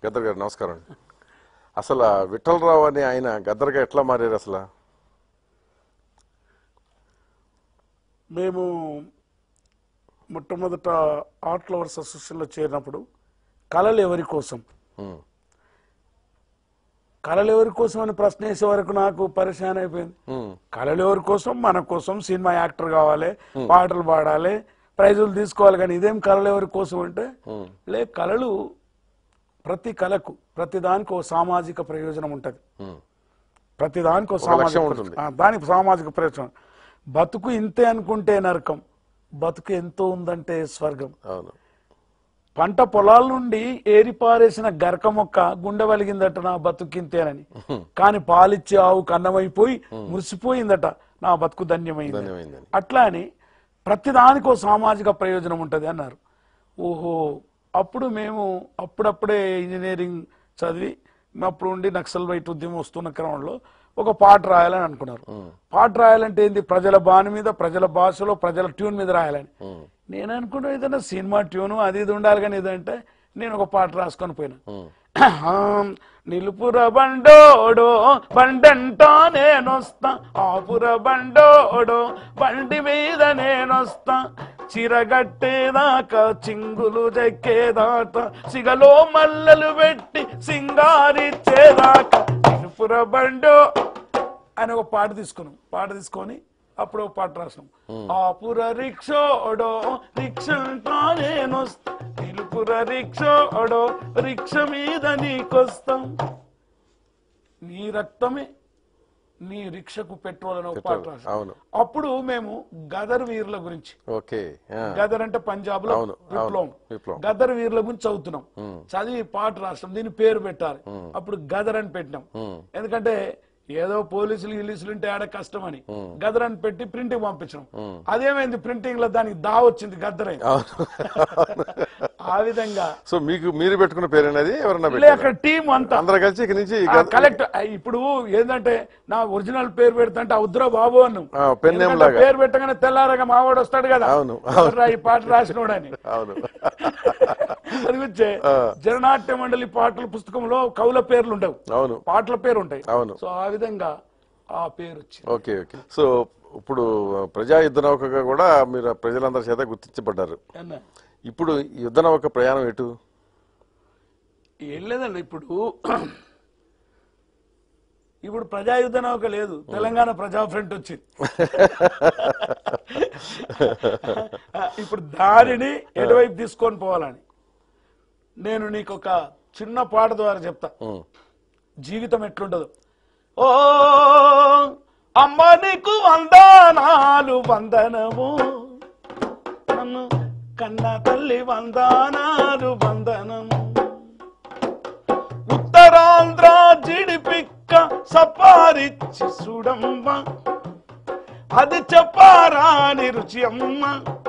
గద్దర్ గారు నమస్కారం అండి అసలు ఆ విఠలరావు అని ఆయన గద్దర్గా ఎట్లా మారారు అసలు మేము మొట్టమొదట ఆర్ట్ లవర్స్ అసోసియేషన్లో చేరినప్పుడు కళలు ఎవరి కోసం ఉమ్, కళలు ఎవరి కోసం అని ప్రశ్న వేసే వరకు నాకు పరిశాన్ అయిపోయింది ఉమ్, కళలు ఎవరి కోసం మన కోసం సినిమా యాక్టర్ కావాలి పాటలు పాడాలి ప్రైజులు తీసుకోవాలి కానీ ఇదేం కళలు ఎవరి కోసం అంటే ఉమ్, లే కళలు ప్రతి కళకు ప్రతి దానికి ఓ సామాజిక ప్రయోజనం ఉంటుంది ఉమ్, ప్రతి దానికి ఓ లక్ష్యం సామాజిక ఉంటుంది. ఆ, దానికి సామాజిక ప్రయోజనం బతుకు ఇంతే అనుకుంటే నరకం బతుకు ఎంతో ఉందంటే స్వర్గం అవును పంట పొలాల నుండి ఏరిపారేసిన గరక మొక్క గుండె వలిగిందట నా బతుకింతేనని కానీ పాలిచ్చే ఆవు కన్నమైపోయి మురిసిపోయిందట నా బతుకు ధన్యమైంది ధన్యమైందని అట్లా అని ప్రతిదానికి ఓ సామాజిక ప్రయోజనం ఉంటుంది అన్నారు ఓహో అప్పుడు మేము అప్పుడప్పుడే ఇంజనీరింగ్ చదివి అప్పుడు ఉండి నక్సల్ బయట ఉద్యమం వస్తున్న క్రమంలో ఒక పాట రాయాలని అనుకున్నారు పాట రాయాలంటే ఏంది ప్రజల బాణి మీద ప్రజల భాషలో ప్రజల ట్యూన్ మీద రాయాలని ఉమ్, నేను అనుకున్నా ఏదైనా సినిమా ట్యూను అది ఇది ఉండాలి కానీ ఇదంటే నేను ఒక పాట రాసుకొని పోయినా ఉమ్, నిలుపుర బండోడో బండంటా నేనొస్తా ఆపుర బండోడో బండి మీద నేనొస్తా చిరగట్టేదాకా చింగులు చెక్కేదాకా సిగలో మల్లలు పెట్టి సింగారిచ్చేదాకా నిలుపుర బండో అని ఒక పాట తీసుకున్నాం పాట తీసుకొని అప్పుడు ఒక పాట రాసాం ఆపుర రిక్షోడో రిక్షంటా నేనొస్తా నిలుపుర రిక్షోడో రిక్ష మీద నీకొస్తాం నీ రక్తమే నీ రిక్షకు పెట్రోల్ అని ఒక పాట రాసాం అవును అప్పుడు మేము గదర్ వీరుల గురించి ఓకే ఆ, గదర్ అంటే పంజాబ్ లో అవును, అవును. విప్లవం విప్లవం. గదర్ వీరుల గురించి చదువుతున్నాం చదివి పాట రాష్ట్రం దీని పేరు పెట్టాలి అప్పుడు గదర్ అని పెట్టినాం ఉమ్, ఎందుకంటే ఏదో పోలీసులు గిలీసులు ఉంటే ఆడ కష్టం అని గదర్ అని పెట్టి ప్రింటింగ్ పంపించడం అదేమైంది ప్రింటింగ్ లో దానికి దా వచ్చింది గద్దరైంది అవును ఆ విధంగా సో మీకు మీరు పెట్టుకున్న పేరేనది ఎవరన్నా లే పెట్టారా? అక్కడ టీం అంతా అందరు కలిసి ఇక నుంచి గద్ద- కలెక్ట్ ఇప్పుడు ఏంటంటే నా ఒరిజినల్ పేరు పెడతాంటే ఉద్ర బాబు అన్ను ఆ, పెన్ నేమ్ ఎందుకంటే లాగా. పేరు పెట్టగానే తెల్లారగా మావాడు వస్తాడు కదా అవును, ఎవర్రా ఈ పాట రాసినోడని అవును అది గురించే జననాట్య మండలి పాటల పుస్తకంలో కవుల పేర్లు ఉండవు అవును పాటల పేరు ఉంటాయి అవును సో ఆ విధంగా ఆ పేరు వచ్చింది ఓకే ఓకే సో ఇప్పుడు ప్రజా యుద్ధ నౌకగా కూడా మీరు ప్రజలందరి చేత గుర్తించబడ్డారు అన్న ఇప్పుడు ఈ యుద్ధ నౌక ప్రయాణం ఎటు ఏం లేదండి ఇప్పుడు ఇప్పుడు ప్రజాయుద్ధ నౌక లేదు తెలంగాణ ప్రజా ఫ్రంట్ వచ్చింది ఇప్పుడు దారిని ఎటువైపు తీసుకొని పోవాలని నేను నీకు ఒక చిన్న పాట ద్వారా చెప్తా ఉమ్, జీవితం ఎట్లుంటదో ఓ అమ్మ నీకు వందనాలు వందనము నన్ను కన్న తల్లి వందనాలు వందనము ఉత్తరాంధ్ర జిడిపిక్క సపారిచ్చి చూడమ్మ అది చెప్పారాని రుచి అమ్మ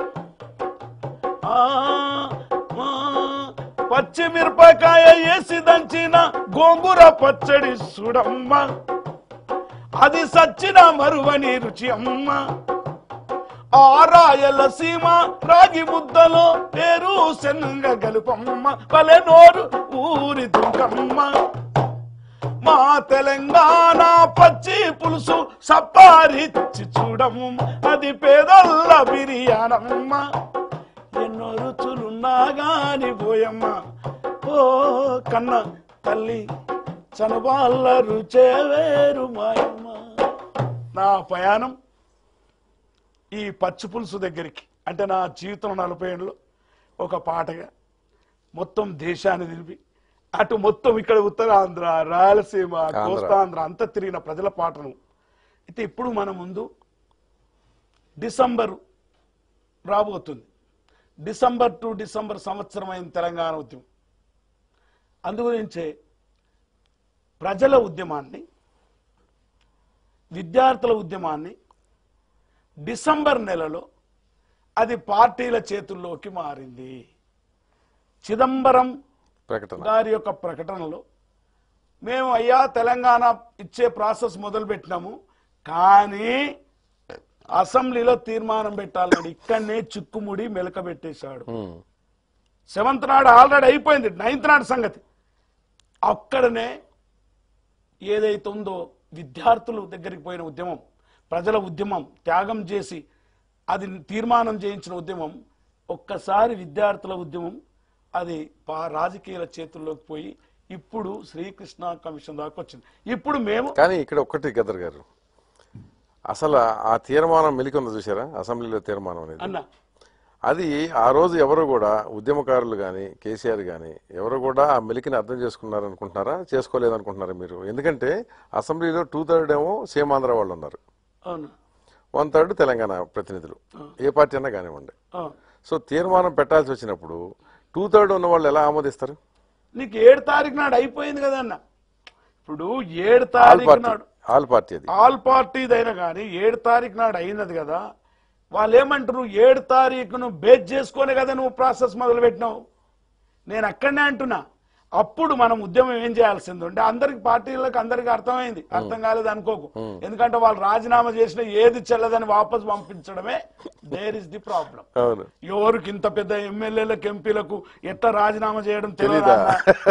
ఆ, ఆ, పచ్చిమిరపకాయ వేసి దంచిన గోంగూర పచ్చడి చూడమ్మ అది సచ్చిన మరువని రుచి అమ్మ ఆ రాయల సీమ రాగి ముద్దలో పేరు శనగ గలుపమ్మ పలె నోరు ఊరి దుంకమ్మ మా తెలంగాణ పచ్చి పులుసు సప్పారిచ్చి చూడమ్మ అది పేదల్ల బిర్యానమ్మ ఎన్నో రుచులున్నా గాని పోయమ్మ ఓ కన్న తల్లి చనుబాళ్ళ రుచే వేరు మాయమ్మ నా ప్రయాణం ఈ పచ్చి పులుసు దగ్గరికి అంటే నా జీవితం నలభై ఏళ్ళు ఒక పాటగా మొత్తం దేశాన్ని తిరిగి అటు మొత్తం ఇక్కడ ఉత్తరాంధ్ర రాయలసీమ కోస్తాంధ్ర అంతా తిరిగిన ప్రజల పాటను అయితే ఇప్పుడు మన ముందు డిసెంబర్ రాబోతుంది డిసెంబర్ టు డిసెంబర్ సంవత్సరం అయిన తెలంగాణ ఉద్యమం అందుగురించే ప్రజల ఉద్యమాన్ని విద్యార్థుల ఉద్యమాన్ని డిసెంబర్ నెలలో అది పార్టీల చేతుల్లోకి మారింది చిదంబరం ప్రకటన గారి యొక్క ప్రకటనలో మేము అయ్యా తెలంగాణ ఇచ్చే ప్రాసెస్ మొదలు పెట్టినాము కానీ అసెంబ్లీలో తీర్మానం పెట్టాలని ఇక్కడనే చిక్కుముడి మెలక పెట్టేశాడు ఉమ్, సెవెంత్ నాడు ఆల్రెడీ అయిపోయింది నైన్త్ నాడు సంగతి అక్కడనే ఏదైతే ఉందో విద్యార్థుల దగ్గరికి పోయిన ఉద్యమం ప్రజల ఉద్యమం త్యాగం చేసి అది తీర్మానం చేయించిన ఉద్యమం ఒక్కసారి విద్యార్థుల ఉద్యమం అది పా- రాజకీయాల చేతుల్లోకి పోయి ఇప్పుడు శ్రీకృష్ణ కమిషన్ దాకా వచ్చింది ఇప్పుడు మేము కానీ ఇక్కడ ఒక్కటి గదర్ గారు అసలు ఆ తీర్మానం మెలికొంది చూసారా అసెంబ్లీలో తీర్మానం అనేది అన్న అది ఆ రోజు ఎవరు కూడా ఉద్యమకారులు కానీ కేసీఆర్ కానీ ఎవరు కూడా ఆ మెలికిని అర్థం చేసుకున్నారు అనుకుంటున్నారా చేసుకోలేదు అనుకుంటున్నారా మీరు ఎందుకంటే అసెంబ్లీలో టూ థర్డ్ ఏమో సీమాంధ్ర వాళ్ళు ఉన్నారు అవును వన్ థర్డ్ తెలంగాణ ప్రతినిధులు ఏ పార్టీ అన్నా కానివ్వండి అవును. సో తీర్మానం పెట్టాల్సి వచ్చినప్పుడు టూ థర్డ్ ఉన్న వాళ్ళు ఎలా ఆమోదిస్తారు నీకు ఏడు తారీఖు నాడు అయిపోయింది కదా అన్న ఇప్పుడు ఏడు ఆల్ తారీఖు పార్టీ నాడు ఆల్ పార్టీ అది ఆల్ పార్టీదైనా కానీ ఏడు తారీఖు నాడు అయినది కదా వాళ్ళు ఏమంటారు ఏడు తారీఖును బేస్ చేసుకొని కదా నువ్వు ప్రాసెస్ మొదలు పెట్టినావు నేను అక్కడనే అంటున్నా అప్పుడు మనం ఉద్యమం ఏం చేయాల్సింది ఉంటే అందరికి పార్టీలకు అందరికి అర్థమైంది అర్థం కాలేదు అనుకోకు ఎందుకంటే వాళ్ళు రాజీనామా చేసిన ఏది చెల్లదని వాపస్ పంపించడమే దేర్ ఇస్ ది ప్రాబ్లం అవును ఎవరికి ఇంత పెద్ద ఎమ్మెల్యేలకు ఎంపీలకు ఎట్లా రాజీనామా చేయడం తెలియదు తెలీదా?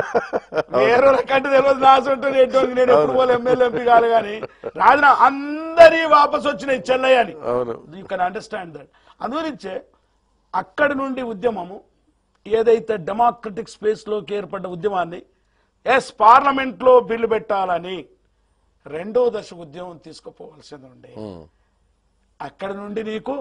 వేరే కంటే తెలియదు నా సొంత ఏంటోనికి నేను ఎప్పుడు పోలే ఎమ్మెల్యే ఎంపీ కాదు కానీ రాజీనామా అందరి వాపస్ వచ్చినాయి చెల్లయ్య అని అవును యూ కెన్ అండర్స్టాండ్ దట్ అందుగురించే అక్కడి నుండి ఉద్యమము ఏదైతే డెమోక్రటిక్ స్పేస్ లోకి ఏర్పడ్డ ఉద్యమాన్ని ఎస్ పార్లమెంట్ లో బిల్లు పెట్టాలని రెండో దశ ఉద్యమం తీసుకుపోవాల్సింది ఉండే ఉమ్. అక్కడ నుండి నీకు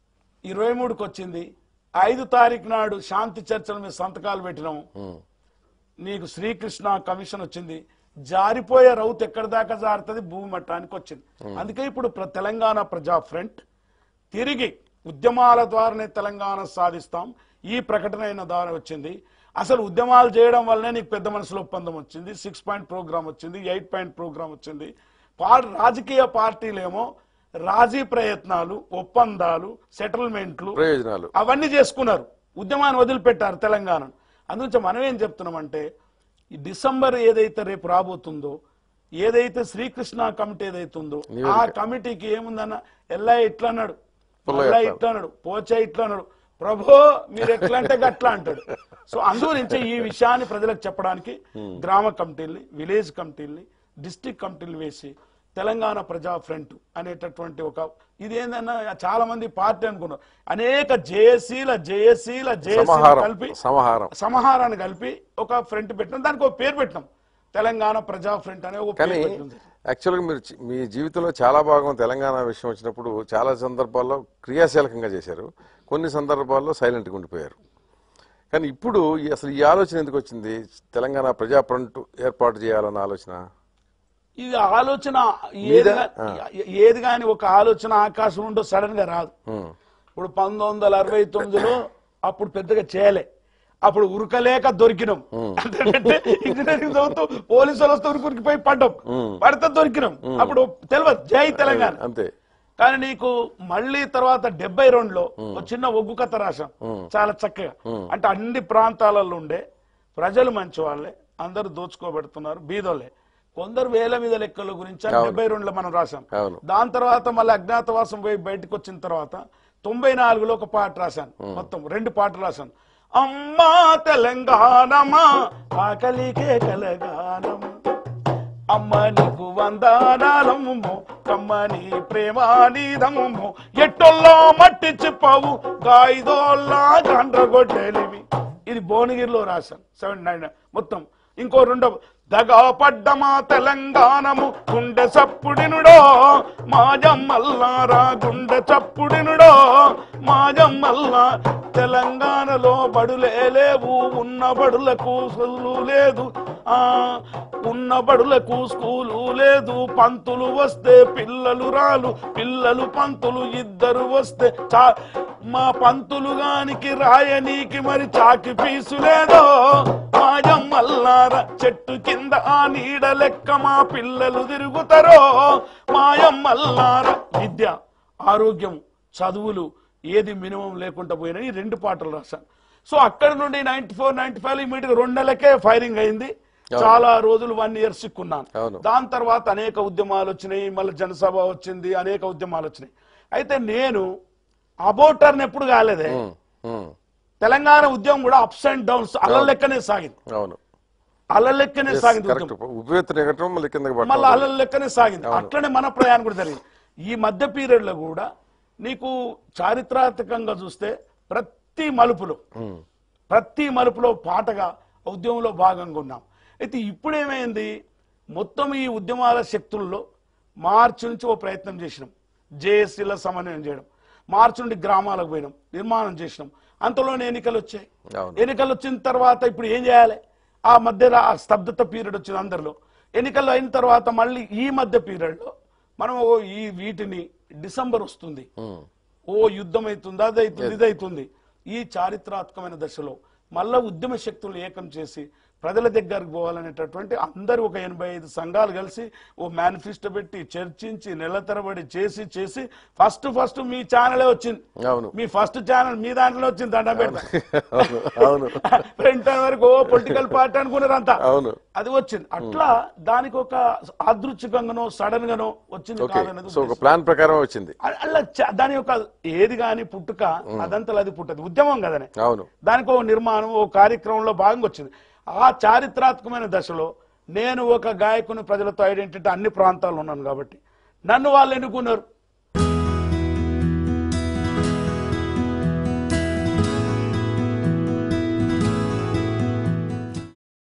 ఇరవై మూడుకి వచ్చింది ఐదు తారీఖు నాడు శాంతి చర్చల మీద సంతకాలు పెట్టినాము ఉమ్. నీకు శ్రీకృష్ణ కమిషన్ వచ్చింది జారిపోయే రౌత్ ఎక్కడి దాకా జారుతుంది భూమి మట్టానికి వచ్చింది అందుకే ఇప్పుడు ప్ర- తెలంగాణ ప్రజా ఫ్రంట్ తిరిగి ఉద్యమాల ద్వారానే తెలంగాణ సాధిస్తాం ఈ ప్రకటన అయిన ద్వారా వచ్చింది అసలు ఉద్యమాలు చేయడం వల్లనే నీకు పెద్ద మనసులో ఒప్పందం వచ్చింది సిక్స్ పాయింట్ ప్రోగ్రామ్ వచ్చింది ఎయిట్ పాయింట్ ప్రోగ్రామ్ వచ్చింది పా- రాజకీయ పార్టీలేమో రాజీ ప్రయత్నాలు ఒప్పందాలు సెటిల్మెంట్లు ప్రయోజనాలు అవన్నీ చేసుకున్నారు ఉద్యమాన్ని వదిలిపెట్టారు తెలంగాణ అందుకే మనం ఏం చెప్తున్నామంటే ఈ డిసెంబర్ ఏదైతే రేపు రాబోతుందో ఏదైతే శ్రీకృష్ణ కమిటీ ఏదైతే ఉందో ఆ కమిటీకి ఏముందన్న ఎల్లా ఇట్లా అన్నాడు పుల్లయ్య ఎల్లా ఎట్లా? ఇట్లా అన్నాడు పోచా ఇట్లా అన్నాడు ప్రభో మీరు ఎట్లా అంటే గట్లా అంటాడు సో అందుగురించి ఈ విషయాన్ని ప్రజలకు చెప్పడానికి గ్రామ కమిటీల్ని విలేజ్ కమిటీల్ని డిస్టిక్ కమిటీలు వేసి తెలంగాణ ప్రజా ఫ్రంట్ అనేటటువంటి ఒక ఇది ఏందన్నా చాలా మంది పార్టీ అనుకున్నారు అనేక జేఏసీల జేఏసీల జేఏసీల సమాహారం కలిపి సమాహారం సమాహారాన్ని కలిపి ఒక ఫ్రంట్ పెట్టినాం దానికి ఒక పేరు పెట్టినాం తెలంగాణ ప్రజా ఫ్రంట్ అనే ఒక కానీ పేరు పెట్టింది యాక్చువల్గా మీరు చి- మీ జీవితంలో చాలా భాగం తెలంగాణ విషయం వచ్చినప్పుడు చాలా సందర్భాల్లో క్రియాశీలకంగా చేశారు కొన్ని సందర్భాల్లో సైలెంట్గా ఉండిపోయారు కానీ ఇప్పుడు ఈ- అసలు ఈ ఆలోచన ఎందుకు వచ్చింది తెలంగాణ ప్రజా ఫ్రంట్ ఏర్పాటు చేయాలన్న ఆలోచన ఇది ఆలోచన ఏది మీదా? గా- ఏది కాని ఒక ఆలోచన ఆకాశం ఉండో సడన్ గా రాదు ఉమ్, ఇప్పుడు పంతొమ్మిది వందల అరవై తొమ్మిదిలో అప్పుడు పెద్దగా చేయలే అప్పుడు ఉరకలేక దొరికినాం అంటే ఇంజనీరింగ్ చదువుతూ పోలీసులు వస్తే ఉరికి పోయి పడ్డాం పడితే దొరికినాం అప్పుడు తెలియదు జై తెలంగాణ అంతే కానీ నీకు మళ్ళీ తర్వాత డెబ్బై రెండులో ఒక చిన్న ఒగ్గు కథ రాశాం చాలా చక్కగా అంటే అన్ని ప్రాంతాలలో ఉండే ప్రజలు మంచి వాళ్ళే అందరూ దోచుకోబెడుతున్నారు బీదోళ్ళే కొందరు వేల మీద లెక్కల గురించి అని డెబ్బై రెండులో మనం రాశాం అవును దాని తర్వాత మళ్ళీ అజ్ఞాతవాసం పోయి బయటకు వచ్చిన తర్వాత తొంభై నాలుగులో ఒక పాట రాశాను మొత్తం రెండు పాటలు రాశాను అమ్మా తెలంగాణమా ఆకలికే కలగానము అమ్మ నీకు వందనాలమ్ము కమ్మని ప్రేమానిదమ్ము ఎట్టొల్లా మట్టి చెప్పావు గాయిదోల్లా గండ్రగొట్టేలివి ఇది భువనగిరిలో రాశాను సెవెన్ నైన్ మొత్తం ఇంకో రెండవ దగా పడ్డమా తెలంగాణము గుండె చప్పుడినుడో మాజమ్మల్లారా గుండె చప్పుడినుడో మాజమ్మల్లా తెలంగాణలో బడులే లేవు ఉన్న బడులకు స్కూలు లేదు ఆ ఉన్న బడులకు స్కూలు లేదు పంతులు వస్తే పిల్లలు రాలు పిల్లలు పంతులు ఇద్దరు వస్తే చా మా పంతులు గానికి రాయనీకి మరి చాకి పీసు లేదో మాయమ్మల్లార చెట్టు కింద ఆ నీడ లెక్క మా పిల్లలు తిరుగుతారో మాయమ్మల్లార విద్య ఆరోగ్యం చదువులు ఏది మినిమం లేకుండా పోయినా ఈ రెండు పాటలు రాశాను సో అక్కడ నుండి ninety four ninety five immediate రెండు నెలలకే ఫైరింగ్ అయింది చాలా రోజులు వన్ ఇయర్ సిక్కున్నాను అవును. దాని తర్వాత అనేక ఉద్యమాలు వచ్చినాయి మళ్ళీ జనసభ వచ్చింది అనేక ఉద్యమాలు వచ్చినాయి అయితే నేను అబౌటర్ని ఎప్పుడు కాలేదే ఉమ్, ఉమ్, తెలంగాణ ఉద్యమం కూడా అప్స్ అండ్ డౌన్స్ అల్ల లెక్కనే సాగింది అవును అల్ల లెక్కనే సాగింది ఉద్యమం. కరెక్ట్ ఉబ్బెత్తు ఎగటం మళ్ళీ కిందకి మళ్ళీ పట్టడం అల్ల లెక్కనే సాగింది అట్లనే మన ప్రయాణం కూడా జరిగింది ఈ మధ్య పీరియడ్ లో కూడా నీకు చారిత్రాత్మకంగా చూస్తే ప్రతి మలుపులో ప్రతి మలుపులో పాటగా ఉద్యమంలో భాగంగా ఉన్నాం అయితే ఇప్పుడు ఏమైంది మొత్తం ఈ ఉద్యమాల శక్తుల్లో మార్చి నుంచి ఓ ప్రయత్నం చేసినాం జేఏసీల సమన్వయం చేయడం మార్చి నుండి గ్రామాలకు పోయినాం నిర్మాణం చేసినాం అంతలోనే ఎన్నికలు వచ్చాయి అవును. ఎన్నికలు వచ్చిన తర్వాత ఇప్పుడు ఏం చేయాలి ఆ మధ్యలో ఆ స్తబ్దత పీరియడ్ వచ్చింది అందరిలో ఎన్నికలు అయిన తర్వాత మళ్ళీ ఈ మధ్య పీరియడ్లో మనం ఓ ఈ వీటిని డిసెంబర్ వస్తుంది ఓ యుద్ధం అవుతుంది అది అవుతుంది ఇది అవుతుంది ఈ చారిత్రాత్మకమైన దశలో మళ్ళా ఉద్యమ శక్తులను ఏకం చేసి ప్రజల దగ్గరకు పోవాలనేటటువంటి అందరూ ఒక ఎనభై ఐదు సంఘాలు కలిసి ఓ మేనిఫెస్టో పెట్టి చర్చించి నెల తరబడి చేసి చేసి ఫస్ట్ ఫస్ట్ మీ ఛానలే వచ్చింది అవును మీ ఫస్ట్ ఛానల్ మీ దాంట్లో వచ్చింది దండం పెడతా అవును అవును ఫ్రంట్ వరకు ఓ పొలిటికల్ పార్టీ అనుకున్నారు అంతా అవును అది వచ్చింది అట్లా దానికి ఒక అదృచ్ఛికంగానో సడన్ గానో వచ్చింది ఓకే కాదనేది సో ఒక ప్లాన్ ప్రకారం వచ్చింది అ- అలా చ- దాని యొక్క ఏది కాని పుట్టుక అదంతలో అది పుట్టదు ఉద్యమం కదనే అవును దానికి ఓ నిర్మాణం ఓ కార్యక్రమంలో భాగంగా వచ్చింది ఆ చారిత్రాత్మకమైన దశలో నేను ఒక గాయకుని ప్రజలతో ఐడెంటిటీ అన్ని ప్రాంతాల్లో ఉన్నాను కాబట్టి నన్ను వాళ్ళు ఎన్నుకున్నారు